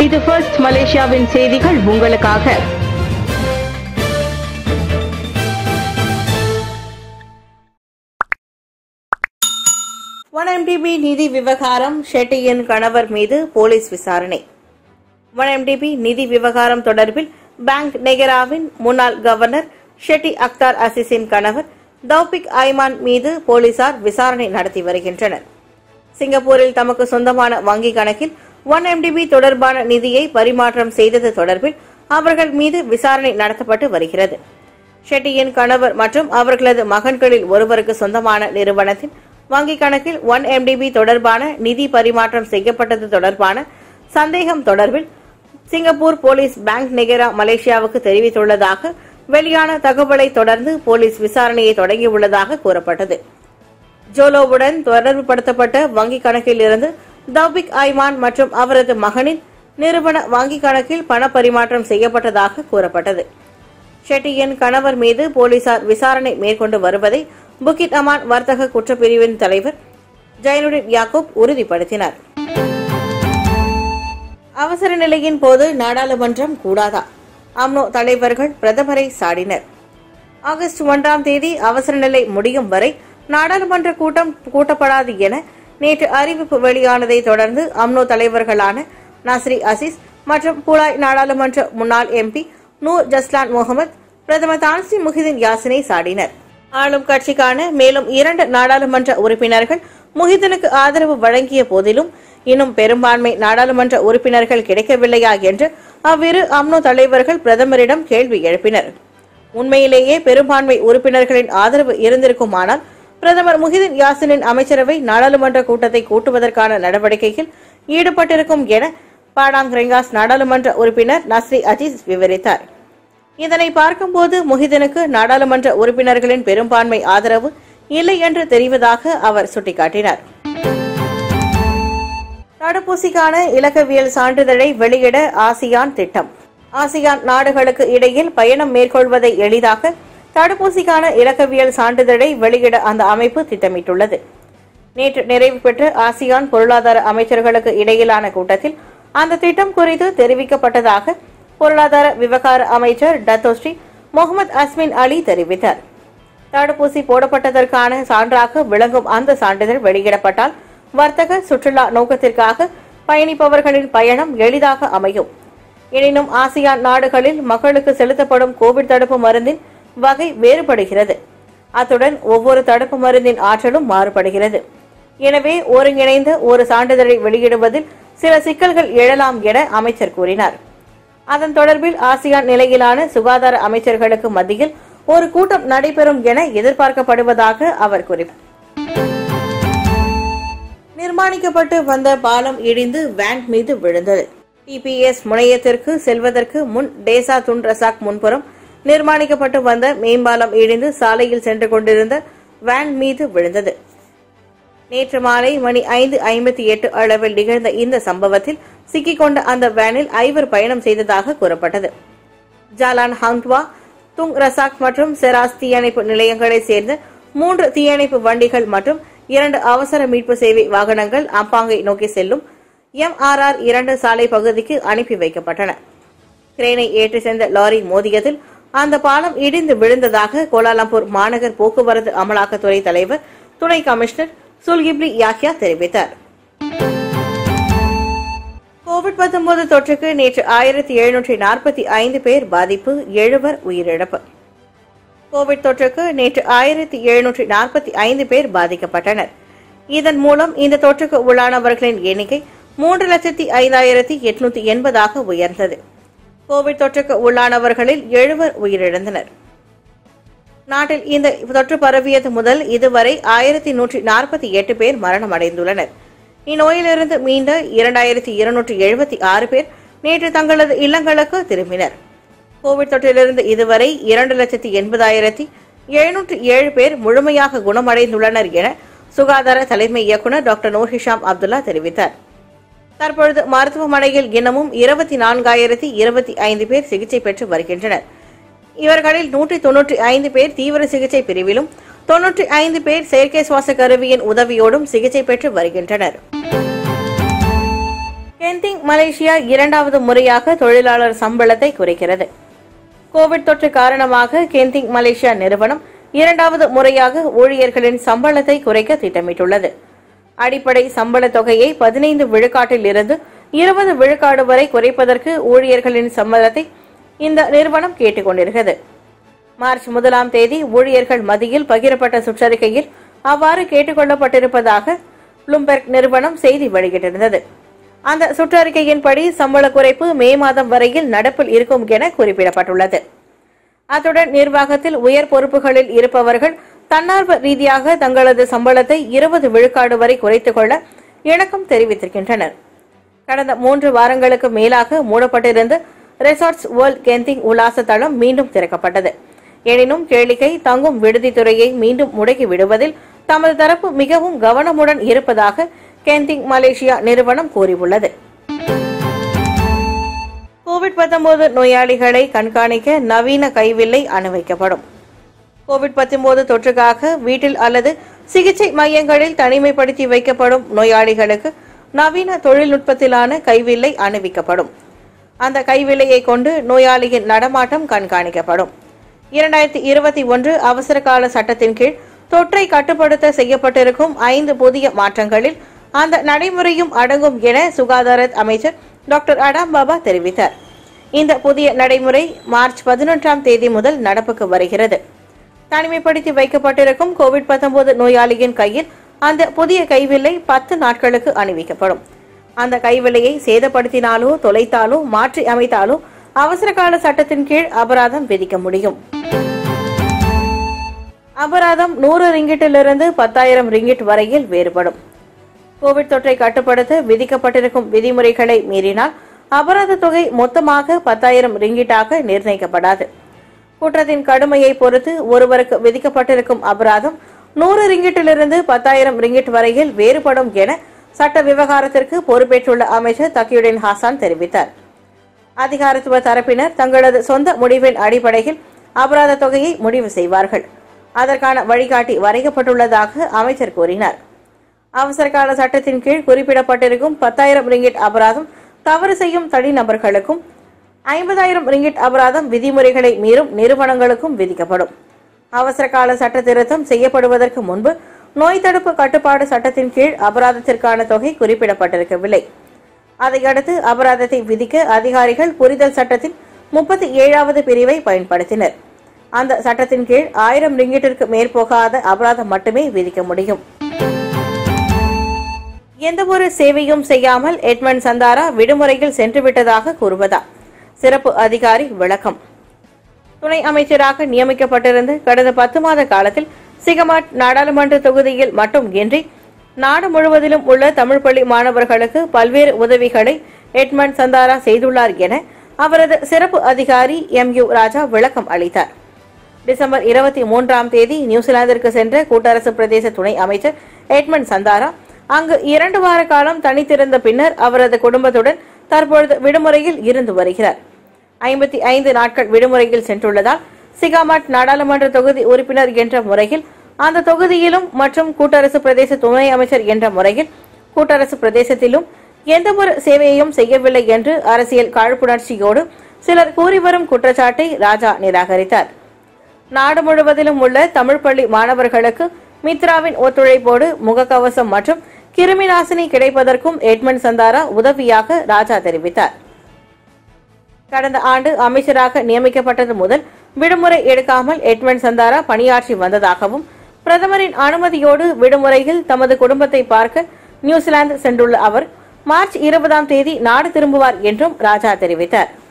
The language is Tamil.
இது ஃபர்ஸ்ட் மலேசியாவின் செய்திகள் உங்களுக்காக ஒன் எம்டிபி நிதி விவகாரம் ஷெட்டியின் கணவர் மீது போலீஸ் விசாரணை ஒன் எம்டிபி நிதி விவகாரம் தொடர்பில் பேங்க் நெகராவின் முன்னாள் கவர்னர் ஷெட்டி அக்தார் அசிஸின் கணவர் தௌபிக் ஐமான் மீது போலீசார் விசாரணை நடத்தி வருகின்றனர் சிங்கப்பூரில் தமக்கு சொந்தமான வங்கி கணக்கில் ஒன் எம்டிபி தொடர்பான நிதியை பரிமாற்றம் செய்தது தொடர்பில் அவர்கள் மீது விசாரணை நடத்தப்பட்டு வருகிறது ஷெட்டியின் கணவர் மற்றும் அவர்களது மகன்களில் ஒருவருக்கு சொந்தமான நிறுவனத்தின் வங்கிக் கணக்கில் ஒன் எம்டிபி தொடர்பான நிதி பரிமாற்றம் செய்யப்பட்டது தொடர்பான சந்தேகம் தொடர்பில் சிங்கப்பூர் போலீஸ் பேங்க் நெகரா மலேசியாவுக்கு தெரிவித்துள்ளதாக வெளியான தகவலை தொடர்ந்து போலீஸ் விசாரணையை தொடங்கியுள்ளதாக கூறப்பட்டது ஜோலோவுடன் தொடர்புபடுத்தப்பட்ட வங்கிக் கணக்கில் இருந்து தௌபிக் ஐமான் மற்றும் அவரது மகனின் நிறுவன வங்கிக் கணக்கில் பண பரிமாற்றம் செய்யப்பட்டதாக கூறப்பட்டது ஷெட்டியின் கணவர் மீது போலீசார் விசாரணை மேற்கொண்டு வருவதை புக்கிட் அமான் வர்த்தக குற்றப்பிரிவின் தலைவர் ஜைனுடின் யாக்கூப் உறுதிப்படுத்தினார் அவசர நிலையின் போது நாடாளுமன்றம் கூடாதா அம்னோ தலைவர்கள் பிரதமரை சாடினர் ஆகஸ்ட் ஒன்றாம் தேதி அவசர நிலை முடியும் வரை நாடாளுமன்ற கூட்டம் கூட்டப்படாது என நேற்று அறிவிப்பு வெளியானதை தொடர்ந்து அம்னோ தலைவர்களான நஸ்ரி அசீஸ் மற்றும் புலாய் நாடாளுமன்ற முன்னாள் எம்பி நூர் ஜஸ்லான் முகமது பிரதமர் தான்சி முஹிதீன் யாசினை சாடினர் ஆளும் கட்சிக்கான மேலும் இரண்டு நாடாளுமன்ற உறுப்பினர்கள் முஹிதீனுக்கு ஆதரவு வழங்கிய போதிலும் இன்னும் பெரும்பான்மை நாடாளுமன்ற உறுப்பினர்கள் கிடைக்கவில்லையா என்று அவ்விரு அம்னோ தலைவர்கள் பிரதமரிடம் கேள்வி எழுப்பினர் உண்மையிலேயே பெரும்பான்மை உறுப்பினர்களின் ஆதரவு இருந்திருக்குமானால் பிரதமர் முஹிதீன் யாசினின் அமைச்சரவை நாடாளுமன்ற கூட்டத்தை கூட்டுவதற்கான நடவடிக்கையில் ஈடுபட்டிருக்கும் என பாடாங் ரெங்காஸ் நாடாளுமன்ற உறுப்பினர் நஸ்ரி அஜீஸ் விவரித்தார் இதனை பார்க்கும்போது முஹிதீனுக்கு நாடாளுமன்ற உறுப்பினர்களின் பெரும்பான்மை ஆதரவு இல்லை என்று தெரிவதாக அவர் சுட்டிக்காட்டினார் தடுப்பூசிக்கான இலக்கவியல் சான்றிதழை வெளியிட ஆசியான் திட்டம் ஆசியான் நாடுகளுக்கு இடையில் பயணம் மேற்கொள்வதை எளிதாக்க தடுப்பூசிக்கான இலக்கவியல் சான்றிதழை வெளியிட அந்த அமைப்பு திட்டமிட்டுள்ளது நேற்று நிறைவு பெற்ற ஆசியான் பொருளாதார அமைச்சர்களுக்கு இடையிலான கூட்டத்தில் அந்த திட்டம் குறித்து தெரிவிக்கப்பட்டதாக பொருளாதார விவகார அமைச்சர் டத்தோஸ்ரீ முகமது அஸ்மின் அலி தெரிவித்தார் தடுப்பூசி போடப்பட்டதற்கான சான்றாக விளங்கும் அந்த சான்றிதழ் வெளியிடப்பட்டால் வர்த்தக சுற்றுலா நோக்கத்திற்காக பயணிப்பவர்களின் பயணம் எளிதாக அமையும் எனினும் ஆசியான் நாடுகளில் மக்களுக்கு செலுத்தப்படும் கோவிட் தடுப்பு மருந்தின் வகை வேறுபடுகிறது அத்துடன் ஒவ்வொரு தடுப்பு மருந்தின் ஆற்றலும் மாறுபடுகிறது எனவே ஒருங்கிணைந்த ஒரு சான்றிதழை வெளியிடுவதில் சில சிக்கல்கள் எழலாம் என அமைச்சர் கூறினார் அதன் தொடர்பில் ஆசியான் நிலையிலான சுகாதார அமைச்சர்களுக்கு மத்தியில் ஒரு கூட்டம் நடைபெறும் என எதிர்பார்க்கப்படுவதாக அவர் குறிப்பிட்டார் நிர்மாணிக்கப்பட்டு வந்த பாலம் இடிந்து வேன் மீது விழுந்தது டிபிஎஸ் முனையத்திற்கு செல்வதற்கு முன் டேசா துன் ரசாக் முன்புறம் நிர்மாணிக்கப்பட்டு வந்த மேம்பாலம் இடிந்து சாலையில் சென்று கொண்டிருந்த வேன் மீது விழுந்தது நேற்று மாலை மணி ஐந்து ஐம்பத்தி எட்டு அளவில் நிகழ்ந்த இந்த சம்பவத்தில் சிக்கிக்கொண்ட அந்த வேனில் ஐவர் பயணம் செய்ததாக கூறப்பட்டது ஜாலான் ஹங்ட்வா துங் ரசாக் மற்றும் செராஸ் தீயணைப்பு நிலையங்களைச் சேர்ந்த மூன்று தீயணைப்பு வண்டிகள் மற்றும் இரண்டு அவசர மீட்பு சேவை வாகனங்கள் அம்பாங்கை நோக்கி செல்லும் எம்ஆர்ஆர் இரண்டு சாலை பகுதிக்கு அனுப்பி வைக்கப்பட்டன கிரேனை ஏற்றி சென்ற லாரி மோதியதில் அந்த பாலம் இடிந்து விழுந்ததாக கோலாலம்பூர் மாநகர் போக்குவரத்து அமலாக்கத்துறை தலைவர் துணை கமிஷனர் சுல்கிப்லி யாக்கியா தெரிவித்தார் கோவிட் 19 தொற்றுக்கு நேற்று ஆயிரத்தி எழுநூற்றி நாற்பத்தி ஐந்து பேர் பாதிப்பு எழுவர் உயிரிழப்பு கோவிட் தொற்றுக்கு நேற்று ஆயிரத்தி எழுநூற்றி நாற்பத்தி ஐந்து பேர் பாதிக்கப்பட்டனர் இதன் மூலம் இந்த தொற்றுக்கு உள்ளானவர்களின் எண்ணிக்கை மூன்று லட்சத்தி ஐந்தாயிரத்தி எட்நூத்தி எண்பதாக உயர்ந்தது கோவிட் தொற்றுக்கு உள்ளானவர்களில் எழுவர் உயிரிழந்தனர் நாட்டில் இந்த தொற்று பரவியது முதல் இதுவரை ஆயிரத்தி நூற்றி நாற்பத்தி எட்டு பேர் மரணமடைந்துள்ளனர் இந்நோயிலிருந்து மீண்ட இரண்டாயிரத்தி இருநூற்றி எழுபத்தி ஆறு பேர் நேற்று தங்களது இல்லங்களுக்கு திரும்பினர் கோவிட் தொற்றிலிருந்து இதுவரை இரண்டு லட்சத்தி எண்பதாயிரத்தி எழுநூற்றி ஏழு பேர் முழுமையாக குணமடைந்துள்ளனர் என சுகாதார தலைமை இயக்குநர் டாக்டர் நூர் ஹிஷாம் அப்துல்லா தெரிவித்தார் தற்பொழுது மருத்துவமனையில் இன்னமும் இருபத்தி நான்காயிரத்தி இருபத்தி ஐந்து பேர் சிகிச்சை பெற்று வருகின்றனர் இவர்களில் நூற்றி தொன்னூற்றி ஐந்து பேர் தீவிர சிகிச்சை பிரிவிலும் தொன்னூற்றி ஐந்து பேர் செயற்கை சுவாச கருவியின் உதவியோடும் சிகிச்சை பெற்று வருகின்றனர் கென்டிங் மலேசியா இரண்டாவது முறையாக தொழிலாளர் சம்பளத்தை குறைக்கிறது கோவிட் தொற்று காரணமாக கென்டிங் மலேசியா நிறுவனம் இரண்டாவது முறையாக ஊழியர்களின் சம்பளத்தை குறைக்க திட்டமிட்டுள்ளது அடிப்படை சம்பள தொகையை பதினைந்து விழுக்காட்டில் இருந்து இருபது விழுக்காடு வரை குறைப்பதற்கு ஊழியர்களின் சம்பளத்தை இந்த நிறுவனம் கேட்டுக் கொண்டிருக்கிறது மார்ச் முதலாம் தேதி ஊழியர்கள் மத்தியில் பகிரப்பட்ட சுற்றறிக்கையில் அவ்வாறு கேட்டுக் கொள்ளப்பட்டிருப்பதாக ப்ளூம்பெர்க் நிறுவனம் செய்தி வெளியிட்டிருந்தது அந்த சுற்றறிக்கையின்படி சம்பள குறைப்பு மே மாதம் வரையில் நடப்பில் இருக்கும் என குறிப்பிடப்பட்டுள்ளது அத்துடன் நிர்வாகத்தில் உயர் பொறுப்புகளில் இருப்பவர்கள் தன்னார்வ ரீதியாக தங்களது சம்பளத்தை இருபது விழுக்காடு வரை குறைத்துக் கொள்ள இணக்கம் தெரிவித்திருக்கின்றனர் கடந்த மூன்று வாரங்களுக்கு மேலாக மூடப்பட்டிருந்த ரெசார்ட்ஸ் வேர்ல்ட் கெந்திங் உல்லாச தளம் மீண்டும் திறக்கப்பட்டது எனினும் கேளிக்கை தங்கும் விடுதி துறையை மீண்டும் முடக்கி விடுவதில் தமது தரப்பு மிகவும் கவனமுடன் இருப்பதாக கெந்திங் மலேசியா நிறுவனம் கூறியுள்ளது கோவிட் 19 நோயாளிகளை கண்காணிக்க நவீன கைவில்லை அனுமதிக்கப்படும் கோவிட் 19 தொற்றுக்காக வீட்டில் அல்லது சிகிச்சை மையங்களில் தனிமைப்படுத்தி வைக்கப்படும் நோயாளிகளுக்கு நவீன தொழில்நுட்பத்திலான கைவில்லை அணிவிக்கப்படும் அந்த கைவில்லையை கொண்டு நோயாளியின் நடமாட்டம் கண்காணிக்கப்படும் இரண்டாயிரத்தி இருபத்தி ஒன்று அவசர கால சட்டத்தின் கீழ் தொற்றை கட்டுப்படுத்த செய்யப்பட்டிருக்கும் ஐந்து புதிய மாற்றங்களில் அந்த நடைமுறையும் அடங்கும் என சுகாதார அமைச்சர் டாக்டர் அடாம் பாபா தெரிவித்தார் இந்த புதிய நடைமுறை மார்ச் பதினொன்றாம் தேதி முதல் நடப்புக்கு வருகிறது தனிமைப்படுத்தி வைக்கப்பட்டிருக்கும் கோவிட் 19 நோயாளியின் கையில் அந்த புதிய கைவில்லை பத்து நாட்களுக்கு அணிவிக்கப்படும் அந்த கைவில்லையை சேதப்படுத்தினாலோ தொலைத்தாலோ மாற்றி அமைத்தாலோ அவசர கால சட்டத்தின் கீழ் அபராதம் விதிக்க முடியும் அபராதம் நூறு ரிங்கிட்டிலிருந்து பத்தாயிரம் ரிங்கிட் வரையில் வேறுபடும் கோவிட் தொற்றை கட்டுப்படுத்த விதிக்கப்பட்டிருக்கும் விதிமுறைகளை மீறினால் அபராத தொகை மொத்தமாக பத்தாயிரம் ரிங்கிட்டாக நிர்ணயிக்கப்படாது குற்றத்தின் கடுமையை பொறுத்து ஒருவருக்கு விதிக்கப்பட்டிருக்கும் அபராதம் நூறு ரிங்கிட்டிலிருந்து பத்தாயிரம் ரிங்கிட் வரையில் வேறுபடும் என சட்ட விவகாரத்திற்கு பொறுப்பேற்றுள்ள அமைச்சர் தக்கியுடின் ஹாசான் தெரிவித்தார் அதிகாரத்துவ தரப்பினர் தங்களது சொந்த முடிவின் அடிப்படையில் அபராத தொகையை முடிவு செய்வார்கள் அதற்கான வழிகாட்டி வரையப்பட்டுள்ளதாக அமைச்சர் கூறினார் அவசர கால சட்டத்தின் கீழ் குறிப்பிடப்பட்டிருக்கும் பத்தாயிரம் ரிங்கிட் அபராதம் தவறு செய்யும் தனிநபர்களுக்கும் ஐம்பதாயிரம் ரிங்கிட் அபராதம் விதிமுறைகளை மீறும் நிறுவனங்களுக்கும் விதிக்கப்படும் அவசர கால சட்ட திருத்தம் செய்யப்படுவதற்கு முன்பு நோய் தடுப்பு கட்டுப்பாடு சட்டத்தின் கீழ் அபராதத்திற்கான தொகை குறிப்பிடப்பட்டிருக்கவில்லை அதையடுத்து அபராதத்தை விதிக்க அதிகாரிகள் புரிதல் சட்டத்தின் முப்பத்தி ஏழாவது பிரிவை பயன்படுத்தினர் அந்த சட்டத்தின் கீழ் ஆயிரம் ரிங்கிட்டிற்கு மேற்போகாத அபராதம் மட்டுமே விதிக்க முடியும் எந்தவொரு சேவையும் செய்யாமல் எட்மண்ட் சந்தாரா விடுமுறையில் சென்றுவிட்டதாக கூறுவதா சிறப்பு அதிகாரி விளக்கம் துணை அமைச்சராக நியமிக்கப்பட்டிருந்து கடந்த பத்து மாத காலத்தில் சிகமாட் நாடாளுமன்ற தொகுதியில் மட்டும் இன்றி நாடு முழுவதிலும் உள்ள தமிழ் பள்ளி மாணவர்களுக்கு பல்வேறு உதவிகளை எட்மண்ட் சந்தாரா செய்துள்ளார் என அவரது சிறப்பு அதிகாரி எம் யு ராஜா விளக்கம் அளித்தார் டிசம்பர் இருபத்தி மூன்றாம் தேதி நியூசிலாந்திற்கு சென்ற கூட்டரசு பிரதேச துணை அமைச்சர் எட்மண்ட் சந்தாரா அங்கு இரண்டு வார காலம் தனித்திருந்த பின்னர் அவரது குடும்பத்துடன் தற்பொழுது விடுமுறையில் இருந்து வருகிறார் ஐம்பத்தி ஐந்து நாட்கள் விடுமுறையில் சென்றுள்ளதால் சிகாமாட் நாடாளுமன்ற தொகுதி உறுப்பினர் என்ற முறையில் அந்த தொகுதியிலும் மற்றும் கூட்டரசு பிரதேச துணை அமைச்சர் என்ற முறையில் கூட்டரசு பிரதேசத்திலும் எந்தவொரு சேவையையும் செய்யவில்லை என்று அரசியல் காழ்ப்புணர்ச்சியோடு சிலர் கூறி வரும் குற்றச்சாட்டை ராஜா நிராகரித்தார் நாடு முழுவதிலும் உள்ள தமிழ் பள்ளி மாணவர்களுக்கு மித்ராவின் ஒத்துழைப்போடு முகக்கவசம் மற்றும் கிருமி நாசினி கிடைப்பதற்கும் எட்மண்ட் சந்தாரா உதவியாக ராஜா தெரிவித்தார் கடந்த ஆண்டு அமைச்சராக நியமிக்கப்பட்டது முதல் விடுமுறை எடுக்காமல் எட்மண்ட் சந்தாரா பணியாற்றி வந்ததாகவும் பிரதமரின் அனுமதியோடு விடுமுறையில் தமது குடும்பத்தை பார்க்க நியூசிலாந்து சென்றுள்ள அவர் மார்ச் இருபதாம் தேதி நாடு திரும்புவார் என்றும் ராஜா தெரிவித்தார்